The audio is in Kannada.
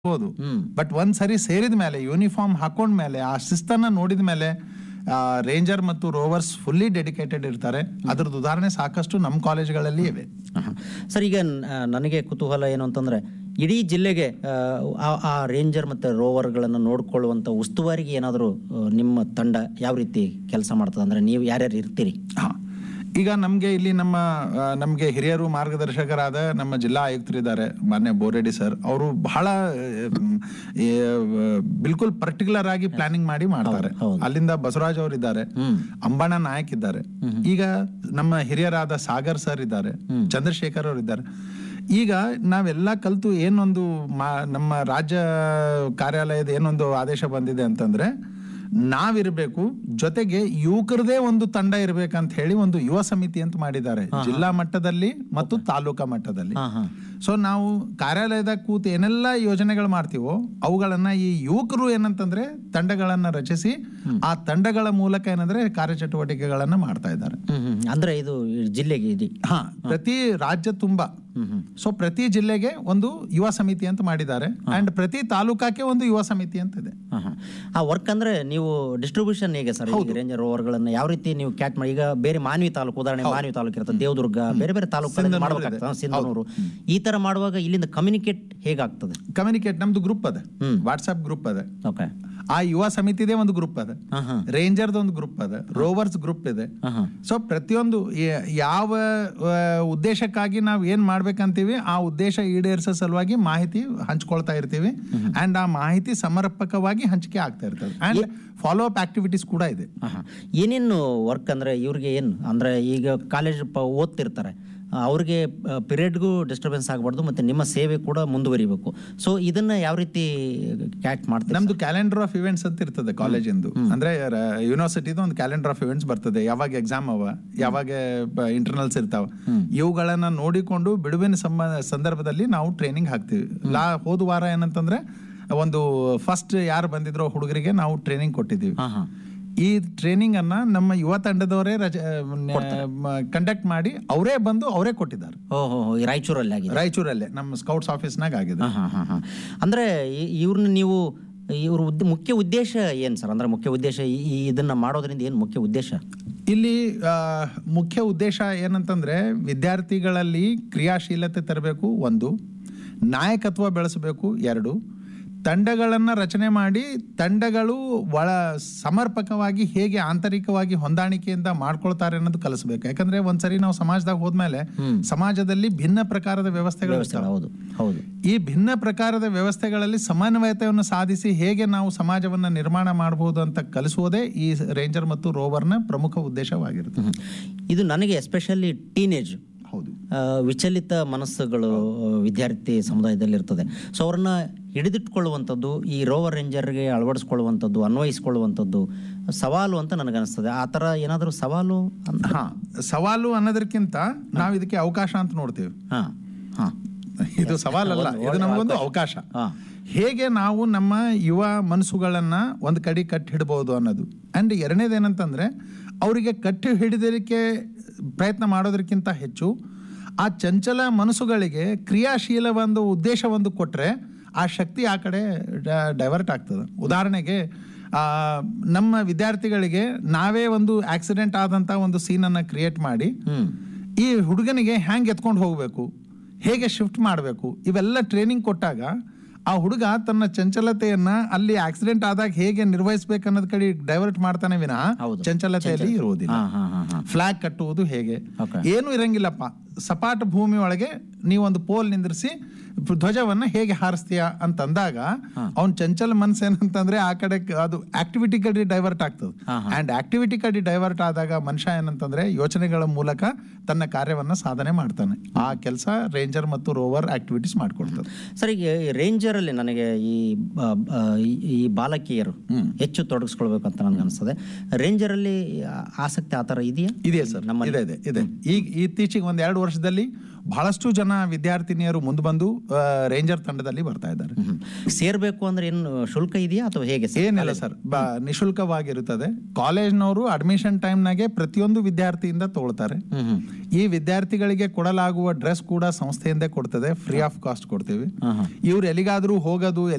ಬಹುದು ಹ್ಮ್. ಬಟ್ ಒಂದ್ ಸರಿ ಸೇರಿದ ಮೇಲೆ ಯೂನಿಫಾರ್ಮ್ ಹಾಕೊಂಡ ಮೇಲೆ ಆ ಶಿಸ್ತನ್ನ ನೋಡಿದ ಮೇಲೆ ರೇಂಜರ್ ಮತ್ತು ರೋವರ್ಸ್ ಫುಲ್ಲಿ ಡೆಡಿಕೇಟೆಡ್ ಇರ್ತಾರೆ ಅದ್ರದ್ದು ಉದಾಹರಣೆ ಸಾಕಷ್ಟು ನಮ್ಮ ಕಾಲೇಜ್ಗಳಲ್ಲಿ ಇವೆ ಆಹಾ. ಸರ್ ಈಗ ನ- ನನಗೆ ಕುತೂಹಲ ಏನು ಅಂತಂದ್ರೆ ಇಡೀ ಜಿಲ್ಲೆಗೆ ಆ, ಆ- ಆ ರೇಂಜರ್ ಮತ್ತು ರೋವರ್ಗಳನ್ನು ನೋಡ್ಕೊಳ್ಳುವಂಥ ಉಸ್ತುವಾರಿಗೆ ಏನಾದರೂ ನಿಮ್ಮ ತಂಡ ಯಾವ ರೀತಿ ಕೆಲಸ ಮಾಡ್ತದೆ ಅಂದ್ರೆ ನೀವು ಯಾರ್ಯಾರು ಇರ್ತೀರಿ ಹಾ. ಈಗ ನಮ್ಗೆ ಇಲ್ಲಿ ನಮ್ಮ ಆ, ನಮ್ಗೆ ಹಿರಿಯರು ಮಾರ್ಗದರ್ಶಕರಾದ ನಮ್ಮ ಜಿಲ್ಲಾ ಆಯುಕ್ತರಿದ್ದಾರೆ ಮಾನ್ಯ ಬೋರೆಡ್ಡಿ ಸರ್ ಅವರು ಬಹಳ ಮ್, ಏ, ಬಿಲ್ಕುಲ್ ಪರ್ಟಿಕ್ಯುಲರ್ ಆಗಿ ಪ್ಲಾನಿಂಗ್ ಮಾಡಿ ಮಾಡ್ತಾರೆ ಅಲ್ಲಿಂದ ಬಸವರಾಜ್ ಅವರು ಇದ್ದಾರೆ ಅಂಬಣ್ಣ ನಾಯಕ್ ಇದ್ದಾರೆ ಈಗ ನಮ್ಮ ಹಿರಿಯರಾದ ಸಾಗರ್ ಸರ್ ಇದ್ದಾರೆ ಚಂದ್ರಶೇಖರ್ ಅವರು ಇದ್ದಾರೆ ಈಗ ನಾವೆಲ್ಲ ಕಲ್ತು ಏನೊಂದು ಮಾ- ನಮ್ಮ ರಾಜ್ಯ ಕಾರ್ಯಾಲಯದ ಏನೊಂದು ಆದೇಶ ಬಂದಿದೆ ಅಂತಂದ್ರೆ ನಾವಿರ್ಬೇಕು ಜೊತೆಗೆ ಯುವಕರದೇ ಒಂದು ತಂಡ ಇರ್ಬೇಕಂತ ಹೇಳಿ ಒಂದು ಯುವ ಸಮಿತಿ ಅಂತ ಮಾಡಿದ್ದಾರೆ ಜಿಲ್ಲಾ ಮಟ್ಟದಲ್ಲಿ ಮತ್ತು ತಾಲೂಕಾ ಮಟ್ಟದಲ್ಲಿ ಹಾ ಹಾ ಸೊ ನಾವು ಕಾರ್ಯಾಲಯದ ಕೂತ್ ಏನೆಲ್ಲ ಯೋಜನೆಗಳು ಮಾಡ್ತೀವೋ ಅವುಗಳನ್ನ ಈ ಯುವಕರು ಏನಂತಂದ್ರೆ ತಂಡಗಳನ್ನ ರಚಿಸಿ ಆ ತಂಡಗಳ ಮೂಲಕ ಏನಂದ್ರೆ ಕಾರ್ಯಚಟುವಟಿಕೆಗಳನ್ನ ಮಾಡ್ತಾ ಇದ್ದಾರೆ ಹ್ಮ್ ಹ್ಮ್ ಅಂದ್ರೆ ಇದು ಈ ಜಿಲ್ಲೆಗೆ ಇಡೀ ಹಾ ಪ್ರತಿ ರಾಜ್ಯ ತುಂಬಾ ಸೊ ಪ್ರತಿ ಜಿಲ್ಲೆಗೆ ಒಂದು ಯುವ ಸಮಿತಿ ಅಂತ ಮಾಡಿದ್ದಾರೆ ಅಂಡ್ ಪ್ರತಿ ತಾಲೂಕಾಕ್ಕೆ ಒಂದು ಯುವ ಸಮಿತಿ ಅಂತ ಇದೆ ಹಾ, ಹಾ. ಆ ವರ್ಕ್ ಅಂದ್ರೆ ನೀವು ಡಿಸ್ಟ್ರಿಬ್ಯೂಷನ್ ಹೇಗೆ ಸರ್ ಈ ರೇಂಜರ್ ರೋವರ್ಗಳನ್ನ ಯಾವ ರೀತಿ ನೀವು ಕ್ಯಾಟ್ ಮಾಡಿ ಈಗ ಬೇರೆ ಮಾನ್ವಿ ತಾಲೂಕು ಉದಾಹರಣೆ ಮಾನ್ವಿ ತಾಲೂಕು ಇರುತ್ತೆ ದೇವದುರ್ಗ ಬೇರೆ ಬೇರೆ ತಾಲೂಕುಗಳಲ್ಲಿ ಮಾಡ್ಬೇಕಾಗ್ತದೆ ಸಿಂಧನೂರು ಈ ತರ ಮಾಡುವಾಗ ಇಲ್ಲಿಂದ ಕಮ್ಯುನಿಕೇಟ್ ಹೇಗಾಗ್ತದೆ ಕಮ್ಯುನಿಕೇಟ್ ನಮ್ದು ಗ್ರೂಪ್ ಅದ ವಾಟ್ಸ್ಆಪ್ ಗ್ರೂಪ್ ಅದ ಓಕೆ ಆ ಯುವ ಸಮಿತಿದೇ ಒಂದು ಗ್ರೂಪ್ ಅದ ಹಾ ಹಾ ರೇಂಜರ್ದ ಒಂದು ಗ್ರೂಪ್ ಅದ ರೋವರ್ಸ್ ಗ್ರೂಪ್ ಇದೆ ಹಾ ಹಾ ಸೊ ಪ್ರತಿಯೊಂದು ಯ- ಯಾವ ಆ, ಉದ್ದೇಶಕ್ಕಾಗಿ ನಾವು ಏನ್ ಮಾಡ್ಬೇಕಂತೀವಿ ಆ ಉದ್ದೇಶ ಈಡೇರಿಸೋ ಸಲುವಾಗಿ ಮಾಹಿತಿ ಹಂಚ್ಕೊಳ್ತಾ ಇರ್ತೀವಿ ಅಂಡ್ ಆ ಮಾಹಿತಿ ಸಮರ್ಪಕವಾಗಿ ಹಂಚಿಕೆ ಆಗ್ತಾ ಇರ್ತದೆ ಅಂಡ್ ಫಾಲೋ ಅಪ್ ಆಕ್ಟಿವಿಟೀಸ್ ಕೂಡ ಇದೆ ಆಹಾ. ಏನೇನು ವರ್ಕ್ ಅಂದ್ರೆ ಇವ್ರಿಗೆ ಏನು ಅಂದ್ರೆ ಈಗ ಕಾಲೇಜ್ ಪ ಓದ್ತಿರ್ತಾರೆ ಆ, ಅವ್ರಿಗೆ ಪಿರಿಯಡ್ಗೂ ಡಿಸ್ಟರ್ಬೆನ್ಸ್ ಆಗಬಾರ್ದು ಮತ್ತೆ ನಿಮ್ಮ ಸೇವೆ ಕೂಡ ಮುಂದುವರಿಬೇಕು ಸೊ ಇದನ್ನ ಯಾವ ರೀತಿ ಕ್ಯಾಟ್ ಮಾಡ್ತಾರೆ ನಮ್ದು ಕ್ಯಾಲೆಂಡರ್ ಆಫ್ ಇವೆಂಟ್ಸ್ ಅಂತ ಇರ್ತದೆ ಕಾಲೇಜಿಂದು ಅಂದ್ರೆ ಯೂನಿವರ್ಸಿಟಿದು ಒಂದು ಕ್ಯಾಲೆಂಡರ್ ಆಫ್ ಇವೆಂಟ್ಸ್ ಬರ್ತದೆ ಯಾವಾಗ ಎಕ್ಸಾಮ್ ಅವ ಯಾವಾಗ ಇಂಟರ್ನಲ್ಸ್ ಇರ್ತಾವ ಇವುಗಳನ್ನ ನೋಡಿಕೊಂಡು ಬಿಡುವಿನ ಸಂಬ ಸಂದರ್ಭದಲ್ಲಿ ನಾವು ಟ್ರೈನಿಂಗ್ ಹಾಕ್ತಿವಿ ಲಾ ಹೋದ ವಾರ ಏನಂತಂದ್ರೆ ಒಂದು ಫಸ್ಟ್ ಯಾರು ಬಂದಿದ್ರೋ ಹುಡುಗರಿಗೆ ನಾವು ಟ್ರೈನಿಂಗ್ ಕೊಟ್ಟಿದ್ದೀವಿ ಹಾ ಹಾ ಈ ಟ್ರೈನಿಂಗ್ ಅನ್ನ ನಮ್ಮ ಯುವ ತಂಡದವರೇ ಕಂಡಕ್ಟ್ ಮಾಡಿ ಅವರೇ ಬಂದು ಅವರೇ ಕೊಟ್ಟಿದ್ದಾರೆ ಓಹೋ ಈ ರಾಯಚೂರಲ್ಲಿ ಆಗಿದೆ ರಾಯಚೂರಲ್ಲೇ ನಮ್ಮ ಸ್ಕೌಟ್ಸ್ ಆಫೀಸ್ನಾಗ ಆಗಿದೆ ಹಾ ಹಾ ಹಾ ಹಾ ಅಂದ್ರೆ ಈ- ಇವ್ರನ್ನ ನೀವು ಇವ್ರ ಉದ್ದ ಮುಖ್ಯ ಉದ್ದೇಶ ಏನು ಸರ್ ಅಂದ್ರೆ ಮುಖ್ಯ ಉದ್ದೇಶ ಈ- ಈ ಇದನ್ನ ಮಾಡೋದ್ರಿಂದ ಏನು ಮುಖ್ಯ ಉದ್ದೇಶ ಇಲ್ಲಿ ಆ, ಮುಖ್ಯ ಉದ್ದೇಶ ಏನಂತಂದ್ರೆ ವಿದ್ಯಾರ್ಥಿಗಳಲ್ಲಿ ಕ್ರಿಯಾಶೀಲತೆ ತರಬೇಕು ಒಂದು ನಾಯಕತ್ವ ಬೆಳೆಸಬೇಕು ಎರಡು ತಂಡಗಳನ್ನು ರಚನೆ ಮಾಡಿ ತಂಡಗಳು ಒಳ ಸಮರ್ಪಕವಾಗಿ ಹೇಗೆ ಆಂತರಿಕವಾಗಿ ಹೊಂದಾಣಿಕೆಯಿಂದ ಮಾಡ್ಕೊಳ್ತಾರೆ ಅನ್ನೋದು ಕಲಿಸ್ಬೇಕು ಯಾಕಂದ್ರೆ ಒಂದ್ಸರಿ ನಾವು ಸಮಾಜದಾಗ ಹೋದ್ಮೇಲೆ ಸಮಾಜದಲ್ಲಿ ಭಿನ್ನ ಪ್ರಕಾರದ ವ್ಯವಸ್ಥೆಗಳು ಇರ್ತಾವೆ. ಹೌದು ಹೌದು ಈ ಭಿನ್ನ ಪ್ರಕಾರದ ವ್ಯವಸ್ಥೆಗಳಲ್ಲಿ ಸಮನ್ವಯತೆಯನ್ನು ಸಾಧಿಸಿ ಹೇಗೆ ನಾವು ಸಮಾಜವನ್ನ ನಿರ್ಮಾಣ ಮಾಡಬಹುದು ಅಂತ ಕಲಿಸುವುದೇ ಈ ರೇಂಜರ್ ಮತ್ತು ರೋವರ್ನ ಪ್ರಮುಖ ಉದ್ದೇಶವಾಗಿರುತ್ತೆ ಹ್ಮ್. ಇದು ನನಗೆ ಎಸ್ಪೆಷಲಿ ಟೀನೇಜ್ ಹೌದು ವಿಚಲಿತ ಮನಸ್ಸುಗಳು ಆ, ವಿದ್ಯಾರ್ಥಿ ಸಮುದಾಯದಲ್ಲಿ ಇರ್ತದೆ ಸೊ ಅವ್ರನ್ನ ಹಿಡಿದಿಟ್ಕೊಳ್ಳುವಂಥದ್ದು ಈ ರೋವರ್ ರೇಂಜರ್ಗೆ ಅಳವಡಿಸ್ಕೊಳ್ಳುವಂಥದ್ದು ಅನ್ವಯಿಸ್ಕೊಳ್ಳುವಂಥದ್ದು ಸವಾಲು ಅಂತ ನನಗನ್ನಿಸ್ತದೆ ಆ ಥರ ಏನಾದರೂ ಸವಾಲು ಅಂತ ಹಾ ಸವಾಲು ಅನ್ನೋದಕ್ಕಿಂತ ನಾವು ಇದಕ್ಕೆ ಅವಕಾಶ ಅಂತ ನೋಡ್ತೀವಿ ಹಾಂ ಹಾಂ ಇದು ಸವಾಲಲ್ಲ ಇದು ನಮಗೊಂದು ಅವಕಾಶ ಹಾಂ ಹೇಗೆ ನಾವು ನಮ್ಮ ಯುವ ಮನಸ್ಸುಗಳನ್ನ ಒಂದು ಕಡೆ ಕಟ್ಟಿ ಹಿಡಬಹುದು ಅನ್ನೋದು ಅಂಡ್ ಎರಡನೇದೇನಂತಂದ್ರೆ ಅವರಿಗೆ ಕಟ್ಟಿ ಹಿಡಿದಲಿಕ್ಕೆ ಪ್ರಯತ್ನ ಮಾಡೋದಕ್ಕಿಂತ ಹೆಚ್ಚು ಆ ಚಂಚಲ ಮನಸ್ಸುಗಳಿಗೆ ಕ್ರಿಯಾಶೀಲ ಒಂದು ಉದ್ದೇಶ ಒಂದು ಕೊಟ್ರೆ ಆ ಶಕ್ತಿ ಆ ಕಡೆ ಡೈವರ್ಟ್ ಆಗ್ತದೆ ಉದಾಹರಣೆಗೆ ಆ, ನಮ್ಮ ವಿದ್ಯಾರ್ಥಿಗಳಿಗೆ ನಾವೇ ಒಂದು ಆಕ್ಸಿಡೆಂಟ್ ಆದಂತ ಒಂದು ಸೀನನ್ನು ಕ್ರಿಯೇಟ್ ಮಾಡಿ ಹ್ಞೂ ಈ ಹುಡುಗನಿಗೆ ಹ್ಯಾಂಗ್ ಎತ್ಕೊಂಡು ಹೋಗಬೇಕು ಹೇಗೆ ಶಿಫ್ಟ್ ಮಾಡಬೇಕು ಇವೆಲ್ಲ ಟ್ರೈನಿಂಗ್ ಕೊಟ್ಟಾಗ ಆ ಹುಡುಗ ತನ್ನ ಚಂಚಲತೆಯನ್ನ ಅಲ್ಲಿ ಆಕ್ಸಿಡೆಂಟ್ ಆದಾಗ ಹೇಗೆ ನಿರ್ವಹಿಸ್ಬೇಕು ಅನ್ನೋದ್ ಕಡೆ ಡೈವರ್ಟ್ ಮಾಡ್ತಾನೆ ವಿನಃ ಹೌದು. ಚಂಚಲತೆಯಲ್ಲಿ ಇರುವುದಿಲ್ಲ ಹಾಂ ಹಾಂ ಹಾಂ ಹಾಂ ಫ್ಲಾಗ್ ಕಟ್ಟುವುದು ಹೇಗೆ Okay. ಏನು ಇರಂಗಿಲ್ಲಪ್ಪ ಸಪಾಟ ಭೂಮಿ ಒಳಗೆ ನೀವೊಂದು ಪೋಲ್ ನಿಂದ್ರಿಸಿ ಧ್ವಜವನ್ನ ಹೇಗೆ ಹಾರಿಸ್ತೀಯ ಅಂತಂದಾಗ ಅವ್ನ ಚಂಚಲ ಮನ್ಸು ಏನಂತಂದ್ರೆ ಆ ಕಡೆ ಕ- ಅದು ಆಕ್ಟಿವಿಟಿ ಕಡೆ ಡೈವರ್ಟ್ ಆಗ್ತದೆ ಅಂಡ್ ಆಕ್ಟಿವಿಟಿ ಕಡೆ ಡೈವರ್ಟ್ ಆದಾಗ ಮನುಷ್ಯ ಏನಂತಂದ್ರೆ ಯೋಚನೆಗಳ ಮೂಲಕ ತನ್ನ ಕಾರ್ಯವನ್ನ ಸಾಧನೆ ಮಾಡ್ತಾನೆ ಆ ಕೆಲಸ ರೇಂಜರ್ ಮತ್ತು ರೋವರ್ ಆಕ್ಟಿವಿಟೀಸ್ ಮಾಡ್ಕೊಡ್ತದೆ ಸರ್ ಈಗ ರೇಂಜರಲ್ಲಿ ನನಗೆ ಈ ಬ- ಬ- ಈ- ಈ ಬಾಲಕಿಯರು ಹೆಚ್ಚು ತೊಡಗಿಸ್ಕೊಳ್ಬೇಕು ಅಂತ ನನಗೆ ಅನಿಸ್ತದೆ ರೇಂಜರಲ್ಲಿ ಆ- ಆಸಕ್ತಿ ಆ ಥರ ಇದೆಯಾ ಇದೆ ಸರ್ ಇದೆ ಇದೆ ಇದೆ ಈಗ ಇತ್ತೀಚೆಗೆ ಒಂದ್ ಎರಡು ವರ್ಷದಲ್ಲಿ ಬಹಳಷ್ಟು ಜನ ವಿದ್ಯಾರ್ಥಿನಿಯರು ಮುಂದೆ ಬಂದು ಆ, ರೇಂಜರ್ ತಂಡದಲ್ಲಿ ಬರ್ತಾ ಇದ್ದಾರೆ ಹ್ಮ್. ಸೇರ್ಬೇಕು ಅಂದ್ರೆ ಏನು ಶುಲ್ಕ ಇದೆಯಾ ಅಥವಾ ಹೇಗೆ ಸರ್? ಏನಿಲ್ಲ ಸರ್ ಬ- ನಿಶುಲ್ಕವಾಗಿರುತ್ತದೆ ಕಾಲೇಜ್ನವರು ಅಡ್ಮಿಷನ್ ಟೈಮ್ನಾಗೆ ಪ್ರತಿಯೊಂದು ವಿದ್ಯಾರ್ಥಿಯಿಂದ ತಗೊಳ್ತಾರೆ ಹ್ಮ್ ಹ್ಮ್ ಈ ವಿದ್ಯಾರ್ಥಿಗಳಿಗೆ ಕೊಡಲಾಗುವ ಡ್ರೆಸ್ ಕೂಡ ಸಂಸ್ಥೆಯಿಂದ ಕೊಡ್ತದೆ ಫ್ರೀ ಆಫ್ ಕಾಸ್ಟ್ ಕೊಡ್ತೀವಿ ಹಾ, ಹಾ. ಇವ್ರು ಎಲ್ಲಿಗಾದ್ರೂ ಹೋಗೋದು